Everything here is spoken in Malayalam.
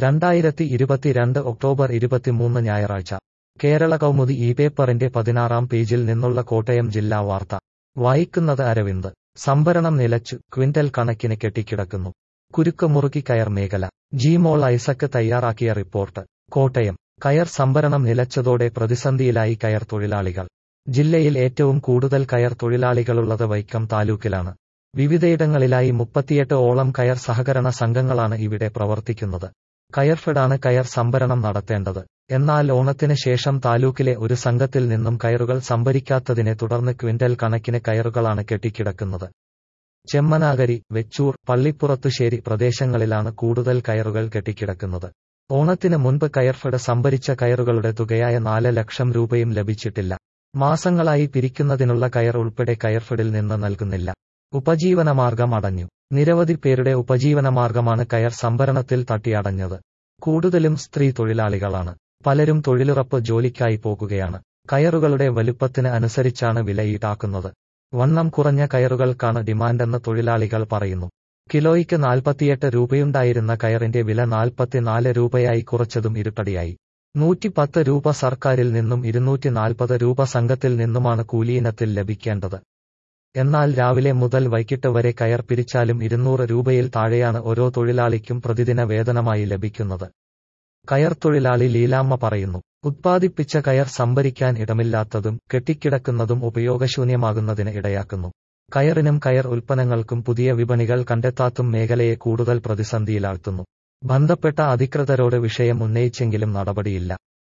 രണ്ടായിരത്തി ഇരുപത്തിരണ്ട് ഒക്ടോബർ ഇരുപത്തിമൂന്ന് ഞായറാഴ്ച കേരള കൗമുദി ഈ പേപ്പറിന്റെ പതിനാറാം പേജിൽ നിന്നുള്ള കോട്ടയം ജില്ലാ വാർത്ത വായിക്കുന്നത് അരവിന്ദ് സംഭരണം നിലച്ചു ക്വിന്റൽ കണക്കിന് കെട്ടിക്കിടക്കുന്നു കുരുക്ക് മുറുക്കി കയർ മേഖല ജിമോൾ ഐസക്ക് തയ്യാറാക്കിയ റിപ്പോർട്ട് കോട്ടയം കയർ സംഭരണം നിലച്ചതോടെ പ്രതിസന്ധിയിലായി കയർ തൊഴിലാളികൾ ജില്ലയിൽ ഏറ്റവും കൂടുതൽ കയർ തൊഴിലാളികളുള്ളത് വൈക്കം താലൂക്കിലാണ് വിവിധയിടങ്ങളിലായി മുപ്പത്തിയെട്ട് ഓളം കയർ സഹകരണ സംഘങ്ങളാണ് ഇവിടെ പ്രവർത്തിക്കുന്നത് കയർഫെഡാണ് കയർ സംഭരണം നടത്തേണ്ടത് എന്നാൽ ഓണത്തിന് ശേഷം താലൂക്കിലെ ഒരു സംഘത്തിൽ നിന്നും കയറുകൾ സംഭരിക്കാത്തതിനെ തുടർന്ന് ക്വിന്റൽ കണക്കിന് കയറുകളാണ് കെട്ടിക്കിടക്കുന്നത് ചെമ്മനാഗരി വെച്ചൂർ പള്ളിപ്പുറത്തുശ്ശേരി പ്രദേശങ്ങളിലാണ് കൂടുതൽ കയറുകൾ കെട്ടിക്കിടക്കുന്നത് ഓണത്തിന് മുൻപ് കയർഫെഡ് സംഭരിച്ച കയറുകളുടെ തുകയായ നാല് ലക്ഷം രൂപയും ലഭിച്ചിട്ടില്ല മാസങ്ങളായി പിരിക്കുന്നതിനുള്ള കയർ ഉൾപ്പെടെ കയർഫെഡിൽ നിന്ന് നൽകുന്നില്ല ഉപജീവനമാർഗം അടഞ്ഞു നിരവധി പേരുടെ ഉപജീവനമാർഗമാണ് കയർ സംഭരണത്തിൽ തട്ടിയടഞ്ഞത് കൂടുതലും സ്ത്രീ തൊഴിലാളികളാണ് പലരും തൊഴിലുറപ്പ് ജോലിക്കായി പോകുകയാണ് കയറുകളുടെ വലുപ്പത്തിന് അനുസരിച്ചാണ് വില ഈടാക്കുന്നത് വണ്ണം കുറഞ്ഞ കയറുകൾക്കാണ് ഡിമാൻഡെന്ന് തൊഴിലാളികൾ പറയുന്നു കിലോയ്ക്ക് നാൽപ്പത്തിയെട്ട് രൂപയുണ്ടായിരുന്ന കയറിന്റെ വില നാൽപ്പത്തിനാല് രൂപയായി കുറച്ചതും ഇരുട്ടടിയായി നൂറ്റിപ്പത്ത് രൂപ സർക്കാരിൽ നിന്നും ഇരുന്നൂറ്റി നാൽപ്പത് രൂപ സംഘത്തിൽ നിന്നുമാണ് കൂലിയിനത്തിൽ ലഭിക്കേണ്ടത് എന്നാൽ രാവിലെ മുതൽ വൈകിട്ട് വരെ കയർ പിരിച്ചാലും ഇരുന്നൂറ് രൂപയിൽ താഴെയാണ് ഓരോ തൊഴിലാളിക്കും പ്രതിദിന വേതനമായി ലഭിക്കുന്നത് കയർ തൊഴിലാളി ലീലാമ്മ പറയുന്നു ഉത്പാദിപ്പിച്ച കയർ സംഭരിക്കാൻ ഇടമില്ലാത്തതും കെട്ടിക്കിടക്കുന്നതും ഉപയോഗശൂന്യമാകുന്നതിന് ഇടയാക്കുന്നു കയറിനും കയർ ഉൽപ്പന്നങ്ങൾക്കും പുതിയ വിപണികൾ കണ്ടെത്താത്തും മേഖലയെ കൂടുതൽ പ്രതിസന്ധിയിലാഴ്ത്തുന്നു ബന്ധപ്പെട്ട അധികൃതരോട് വിഷയം ഉന്നയിച്ചെങ്കിലും നടപടിയില്ല